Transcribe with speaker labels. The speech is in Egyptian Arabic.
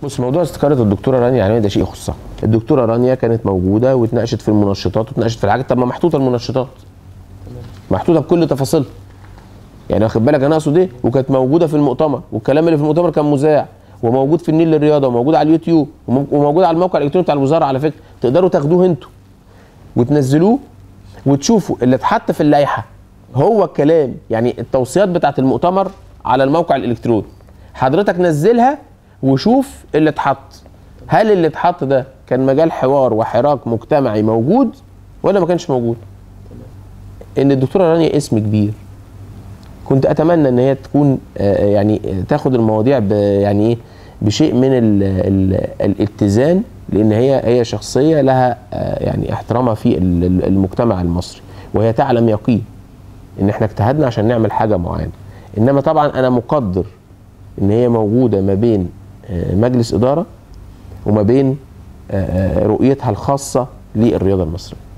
Speaker 1: بص موضوع استقاله الدكتوره رانيا علواني ده شيء يخصها الدكتوره رانيا كانت موجوده واتناقشت في المنشطات واتناقشت في الحاجات طب ما محطوطه المنشطات محطوطه بكل تفاصيلها يعني واخد بالك انا اقصد ايه وكانت موجوده في المؤتمر والكلام اللي في المؤتمر كان مذاع وموجود في النيل للرياضه وموجود على اليوتيوب ومو- وموجود على الموقع الالكتروني بتاع الوزاره على فكره تقدروا تاخدوه انتوا وتنزلوه وتشوفوا اللي اتحط في اللائحه هو الكلام يعني التوصيات بتاعت المؤتمر على الموقع الالكتروني حضرتك نزلها وشوف اللي اتحط هل اللي اتحط ده كان مجال حوار وحراك مجتمعي موجود ولا ما كانش موجود ان الدكتوره رانيا اسم كبير كنت اتمنى ان هي تكون آه، يعني آه، تاخد المواضيع ب يعني ايه بشيء من ال ال الاتزان لان هي هي شخصيه لها آه، يعني احترامها في ال- ال- المجتمع المصري وهي تعلم يقين ان احنا اجتهدنا عشان نعمل حاجه معينه انما طبعا انا مقدر ان هي موجوده ما بين آه، مجلس اداره وما بين آه، آه، رؤيتها الخاصه للرياضه المصريه